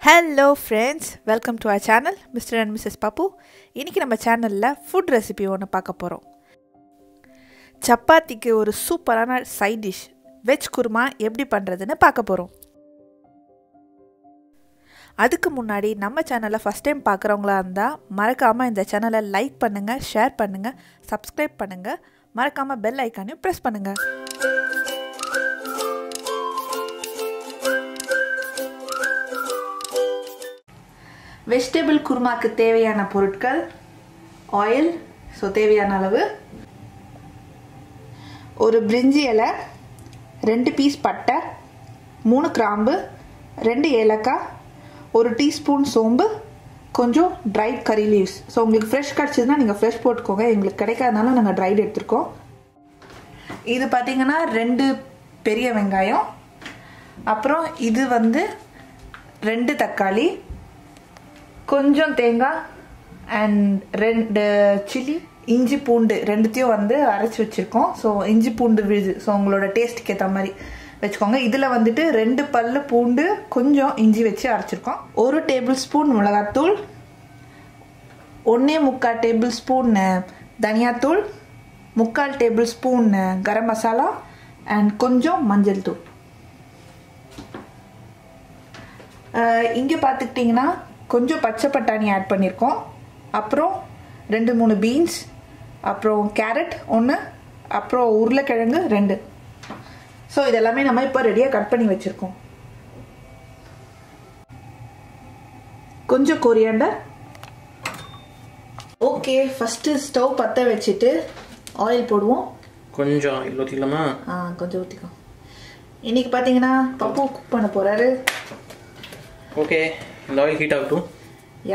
Hello friends welcome to our channel mister and missus Pappu இன்றைக்கி நம்ம சேனலில் ஃபுட் ரெசிபி ஒன்று பார்க்க போகிறோம் சப்பாத்திக்கு ஒரு சூப்பரான சைட் டிஷ் வெஜ் குருமா எப்படி பண்ணுறதுன்னு பார்க்க போகிறோம் அதுக்கு முன்னாடி நம்ம சேனலை ஃபஸ்ட் டைம் பார்க்குறவங்களா இருந்தால் மறக்காமல் இந்த சேனலை லைக் பண்ணுங்கள் ஷேர் பண்ணுங்கள் சப்ஸ்கிரைப் பண்ணுங்கள் மறக்காமல் பெல் ஐக்கானையும் ப்ரெஸ் பண்ணுங்கள் வெஜிடபிள் குருமாக்கு தேவையான பொருட்கள் ஆயில் ஸோ தேவையான அளவு ஒரு பிரிஞ்சி இலை ரெண்டு பீஸ் பட்டை மூணு கிராம்பு ரெண்டு ஏலக்காய் ஒரு டீஸ்பூன் சோம்பு கொஞ்சம் ட்ரைட் கறி லீவ்ஸ் ஸோ உங்களுக்கு ஃப்ரெஷ் கிடச்சதுன்னா நீங்கள் ஃப்ரெஷ் போட்டுக்கோங்க எங்களுக்கு கிடைக்காதனால நாங்கள் ட்ரைட் எடுத்துருக்கோம் இது பார்த்தீங்கன்னா ரெண்டு பெரிய வெங்காயம் அப்புறம் இது வந்து ரெண்டு தக்காளி கொஞ்சம் தேங்காய் அண்ட் ரெண்டு சில்லி இஞ்சி பூண்டு ரெண்டுத்தையும் வந்து அரைச்சி வச்சுருக்கோம் ஸோ இஞ்சி பூண்டு விழுது ஸோ உங்களோட டேஸ்ட்டுக்கு ஏற்ற மாதிரி வச்சுக்கோங்க இதில் வந்துட்டு ரெண்டு பல்லு பூண்டு கொஞ்சம் இஞ்சி வச்சு அரைச்சிருக்கோம் ஒரு டேபிள் ஸ்பூன் மிளகாத்தூள் ஒன்றே முக்கால் டேபிள் ஸ்பூன் தனியாத்தூள் முக்கால் tablespoon garam masala and கொஞ்சம் மஞ்சள் தூள் இங்கே பார்த்துக்கிட்டிங்கன்னா கொஞ்சம் பச்சை பட்டாணி ஆட் பண்ணியிருக்கோம் அப்புறம் ரெண்டு மூணு பீன்ஸ் அப்புறம் கேரட் ஒன்று அப்புறம் உருளைக்கிழங்கு ரெண்டு ஸோ இதெல்லாமே நம்ம இப்போ ரெடியாக கட் பண்ணி வச்சுருக்கோம் கொஞ்சம் கொரியாண்டர் ஓகே ஃபஸ்ட்டு ஸ்டவ் பற்ற வச்சுட்டு ஆயில் போடுவோம் கொஞ்சம் ஆயில் ஊற்றிக்கலாமா ஆ கொஞ்சம் ஊற்றிக்கோ இன்னைக்கு பார்த்தீங்கன்னா பப்பு குக் பண்ண போகிறாரு ஓகே இந்த ஆயில் ஹீட் ஆகட்டும் யா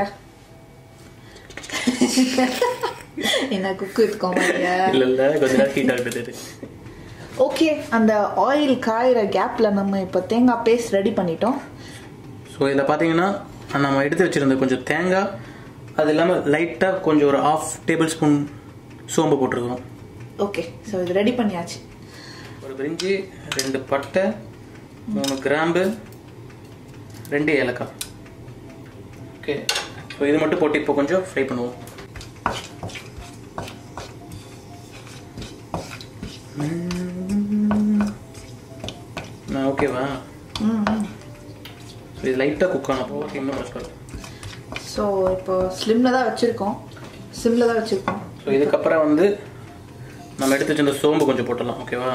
என்ன குக்கு இருக்கோமாரியா இல்லை இல்லை கொஞ்ச நேரம் ஹீட் ஆகிட்டு ஓகே அந்த ஆயில் காயிற கேப்பில் நம்ம இப்போ தேங்காய் பேஸ்ட் ரெடி பண்ணிட்டோம் ஸோ இதில் பார்த்தீங்கன்னா நம்ம எடுத்து வச்சுருந்த கொஞ்சம் தேங்காய் அது இல்லாமல் லைட்டாக கொஞ்சம் ஒரு ஆஃப் டேபிள் ஸ்பூன் சோம்பு போட்டிருக்கோம் ஓகே ஸோ இது ரெடி பண்ணியாச்சு ஒரு பிரிஞ்சி ரெண்டு பட்டை மூணு கிராம்பு ரெண்டு ஏலக்காய் ஓகே ஸோ இது மட்டும் போட்டு இப்போ கொஞ்சம் ஃப்ரை பண்ணுவோம் ஓகேவா ம் ஸோ இது லைட்டாக குக் ஆனப்போ ஓகே இன்னும் கஷ்டம் ஸோ இப்போ ஸ்லிம்மில் தான் வச்சுருக்கோம் சிம்மில் தான் வச்சுருக்கோம் ஸோ இதுக்கப்புறம் வந்து நம்ம எடுத்து வச்சிருந்த சோம்பு கொஞ்சம் போட்டுடலாம் ஓகேவா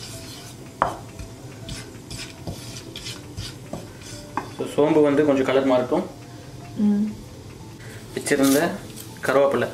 ஸோ சோம்பு வந்து கொஞ்சம் கலர் மாறட்டும் ம் வச்சிருந்த கருவேப்பிலை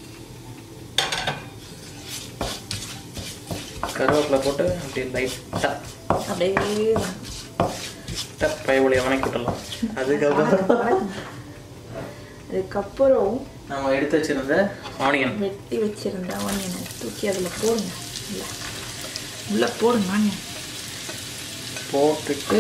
கருவேப்பிலை போட்டு அப்படியே லைட்டாக அப்படியே லைட்டாக பயவுளியை வணக்கி விட்டுடலாம் அதுக்கப்புறம் அதுக்கப்புறம் நம்ம எடுத்து வச்சிருந்த ஆனியன் வெட்டி வச்சிருந்த ஆனியனை தூக்கி அதில் போடுங்க இல்லை உள்ளே போடுங்க ஆனியன் போட்டுட்டு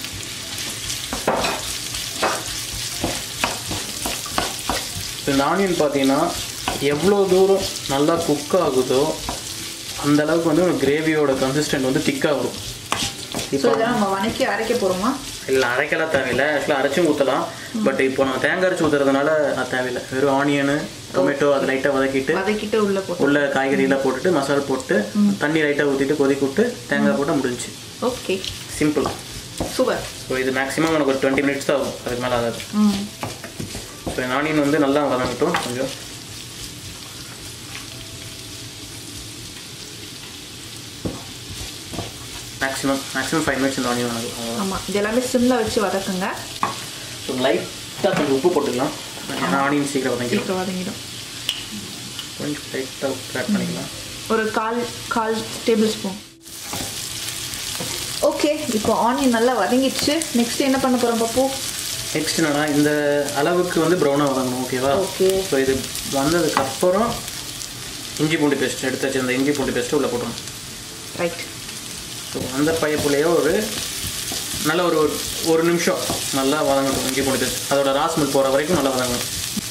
இந்த ஆனியன் பார்த்தீங்கன்னா எவ்வளோ தூரம் நல்லா குக் ஆகுதோ அந்த அளவுக்கு வந்து கிரேவியோட கன்சிஸ்டன்ட் வந்து திக்காக வரும் ஸோ இப்போ இதெல்லாம் நம்ம வணக்கி அரைக்க போகிறோமா இல்லை அரைக்கலாம் தேவையில்லை ஆக்சுவலாக அரைச்சும் ஊற்றலாம் பட் இப்போ நம்ம தேங்காய் அரைச்சி ஊற்றுறதுனால அது தேவையில்லை வெறும் ஆனியனு டொமேட்டோ அது லைட்டாக வதக்கிட்டு வதக்கிட்டு உள்ளே போட்டு உள்ள காய்கறியெல்லாம் போட்டுட்டு மசாலா போட்டு தண்ணி லைட்டாக ஊற்றிட்டு கொதிக்க விட்டு தேங்காய் போட்டு முடிஞ்சுச்சு ஓகே சிம்பிள் சூப்பர் ஸோ இது மேக்ஸிமம் எனக்கு ஒரு டுவெண்ட்டி மினிட்ஸ் தான் ஆகும் அதுக்கு மேலே ஆகாது ம் ஸோ இந்த ஆனியன் வந்து நல்லா வதங்கட்டும் கொஞ்சம் மேக்ஸிமம் மேக்ஸிமம் ஃபைவ் மினிட்ஸ் இந்த ஆனியன் வதங்கும் அவ்வளோதான் ஆமாம் இது எல்லாமே சிம்மில் வச்சு வதக்குங்க ஸோ லைட்டாக கொஞ்சம் உப்பு போட்டுக்கலாம் ஏன்னா ஆனியன் சீக்கிரம் வதங்கிடும் சீக்கிரம் வதங்கிடும் கொஞ்சம் லைட்டாக உப்பு ஆட் பண்ணிக்கலாம் ஒரு கால் கால் டேபிள் ஸ்பூன் ஓகே இப்போ ஆனியன் நல்லா வதங்கிடுச்சு நெக்ஸ்ட் என்ன பண்ண போகிறோம் பப்பு நெக்ஸ்ட் என்னன்னா இந்த அளவுக்கு வந்து ப்ரௌனாக வதங்கணும் ஓகேவா Okay. ஸோ இது வந்ததுக்கப்புறம் இஞ்சி பூண்டு பேஸ்ட் எடுத்து வச்சிருந்த இஞ்சி பூண்டு பேஸ்ட்டு உள்ளே போட்டுருணும் ரைட் ஸோ அந்த பைப்புலேயே ஒரு நல்ல ஒரு ஒரு நிமிஷம் நல்லா வதங்கட்டும் இஞ்சி பூண்டு பேஸ்ட் அதோட ராஸ்மல் போகிற வரைக்கும் நல்லா வதங்கணும்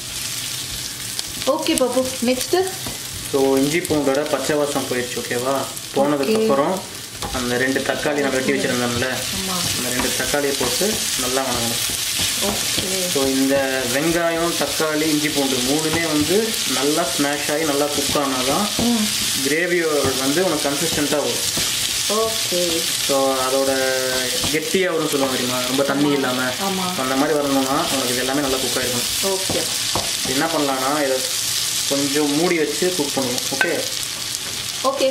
ஓகே பப்பு நெக்ஸ்ட்டு ஸோ இஞ்சி பூண்டோட பச்சை வாசம் போயிடுச்சு ஓகேவா போனதுக்கப்புறம் அந்த ரெண்டு தக்காளி நான் வெட்டி வச்சுருந்தேன்ல ஆமாம் அந்த ரெண்டு தக்காளியை போட்டு நல்லா வணங்கணும் ஓகே ஸோ இந்த வெங்காயம் தக்காளி இஞ்சி பூண்டு மூணுமே வந்து நல்லா ஸ்மாஷ் ஆகி நல்லா குக் ஆனால் தான் ம் கிரேவியோட வந்து உனக்கு கன்சிஸ்டண்ட்டாக வரும் ஓகே ஸோ அதோட கெட்டியாக வரும்னு சொல்லுவாங்க தெரியுமா ரொம்ப தண்ணி இல்லாமல் ஆமா. அந்த மாதிரி வரணும்னா உனக்கு இது எல்லாமே நல்லா குக் ஆகிருக்கணும் ஓகே என்ன பண்ணலான்னா இதை கொஞ்சம் மூடி வச்சு குக் பண்ணுவோம் ஓகே ஓகே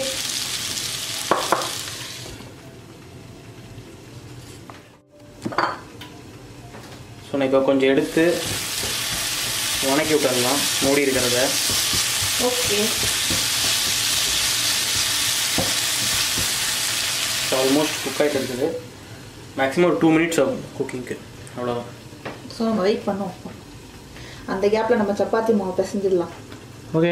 ஸோ நான் இப்போ கொஞ்சம் எடுத்து உணக்கி விட்டுடலாம் மூடி இருக்கிறத ஓகே ஸோ ஆல்மோஸ்ட் குக் ஆகிட்டு இருக்குது மேக்ஸிமம் ஒரு டூ மினிட்ஸ் ஆகும் குக்கிங்க்கு அவ்வளோதான் ஸோ நம்ம வெயிட் பண்ணுவோம் அந்த கேப்பில் நம்ம சப்பாத்தி மாவு பிசைஞ்சிடலாம் ஓகே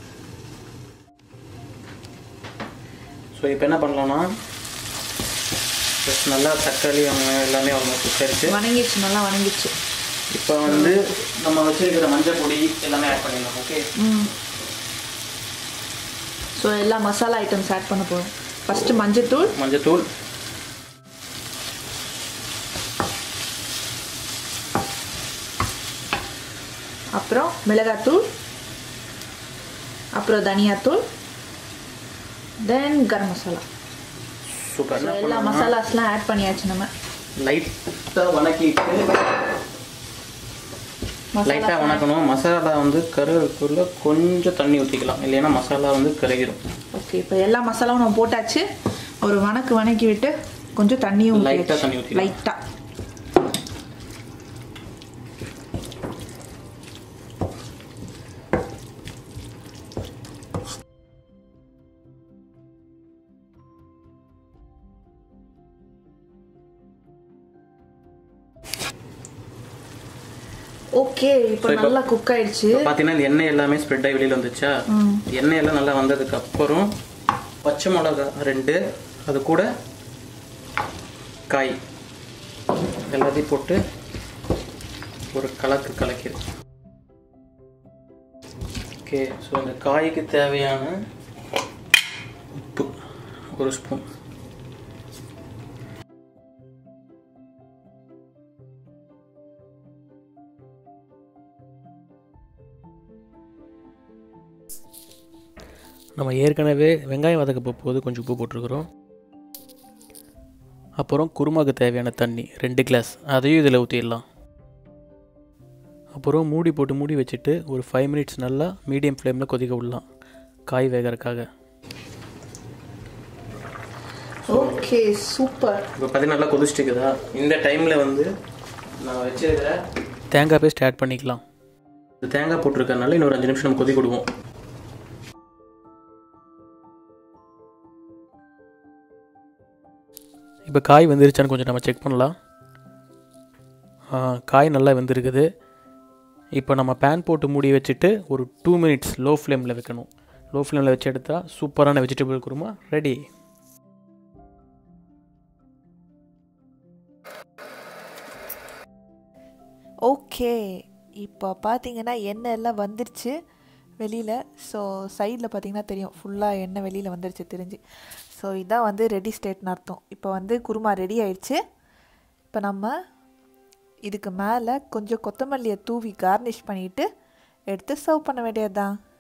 ஸோ இப்போ என்ன பண்ணலாம்னா ஃபஸ்ட் நல்லா தக்காளி வெங்காயம் எல்லாமே ஆல்மோஸ்ட் குக் ஆயிடுச்சு வணங்கிடுச்சு நல்லா வணங்கிடுச்சு இப்போ வந்து நம்ம வச்சிருக்கிற மஞ்சள் பொடி எல்லாமே ஆட் பண்ணிடலாம் ஓகே ம் ஸோ எல்லா மசாலா ஐட்டம்ஸ் ஆட் பண்ண போகிறோம் ஃபஸ்ட்டு மஞ்சத்தூள் மஞ்சத்தூள் அப்புறம் மிளகாத்தூள் அப்புறம் தனியாத்தூள் then garam masala super so என்ன எல்லா பண்ணலாம் மசாலாஸ்லாம் ஆட் பண்ணியாச்சு நம்ம லைட்டாக வணக்கிட்டு மசாலா லைட்டாக வணக்கணும் மசாலா வந்து கருவேப்பில கொஞ்சம் தண்ணி ஊற்றிக்கலாம் இல்லைன்னா மசாலா வந்து கருகிடும் ஓகே இப்போ எல்லா மசாலாவும் நம்ம போட்டாச்சு ஒரு வணக்கு வணக்கி விட்டு கொஞ்சம் தண்ணியும் Light ஆ தண்ணி ஊத்திக்கலாம். லைட்டாக ஓகே இப்போ So, இப்போ- நல்லா குக் ஆயிடுச்சு இப்போ பார்த்தீங்கன்னா இந்த எண்ணெய் எல்லாமே ஸ்ப்ரெட் ஆகி வெளியில் வந்துச்சா ம். எண்ணெய் எல்லாம் நல்லா வந்ததுக்கு அப்புறம் பச்சை மிளகா ரெண்டு அது கூட காய் எல்லாத்தையும் போட்டு ஒரு கலக்கு கலக்கிடும் ஓகே ஸோ இந்த காய்க்கு தேவையான உப்பு ஒரு ஸ்பூன் நம்ம ஏற்கனவே வெங்காயம் வதக்க போது கொஞ்சம் உப்பு போட்டிருக்கிறோம் அப்புறம் குருமாக்கு தேவையான தண்ணி ரெண்டு கிளாஸ் அதையும் இதில் ஊற்றிடலாம் அப்புறம் மூடி போட்டு மூடி வச்சுட்டு ஒரு ஃபைவ் மினிட்ஸ் நல்லா மீடியம் ஃப்ளேமில் கொதிக்க விடலாம் காய் வேகறதுக்காக ஓகே சூப்பர் இப்போ பார்த்தீங்கன்னா நல்லா கொதிச்சுட்டு இருக்குதா இந்த டைமில் வந்து நான் வச்சிருக்கிற தேங்காய் பேஸ்ட் ஆட் பண்ணிக்கலாம் இந்த தேங்காய் போட்டிருக்கறனால இன்னொரு அஞ்சு நிமிஷம் நம்ம கொதிக்க விடுவோம் இப்போ காய் வெந்துருச்சான்னு கொஞ்சம் நம்ம செக் பண்ணலாம் ஆ, காய் நல்லா வெந்திருக்குது இப்போ நம்ம பேன் போட்டு மூடி வச்சுட்டு ஒரு டூ மினிட்ஸ் லோ ஃப்ளேமில் வைக்கணும் லோ ஃப்ளேமில் வச்சு எடுத்தால் சூப்பரான வெஜிடபிள் குருமா ரெடி ஓகே இப்போ பார்த்தீங்கன்னா எண்ணெய் எல்லாம் வந்துருச்சு வெளியில் ஸோ சைடில் பார்த்தீங்கன்னா தெரியும் ஃபுல்லாக எண்ணெய் வெளியில் வந்துருச்சு தெரிஞ்சு ஸோ இதான் வந்து ரெடி ஸ்டேட்னு அர்த்தம் இப்போ வந்து குருமா ரெடி ஆயிடுச்சு இப்போ நம்ம இதுக்கு மேலே கொஞ்சம் கொத்தமல்லியை தூவி கார்னிஷ் பண்ணிவிட்டு எடுத்து சர்வ் பண்ண வேண்டியது தான்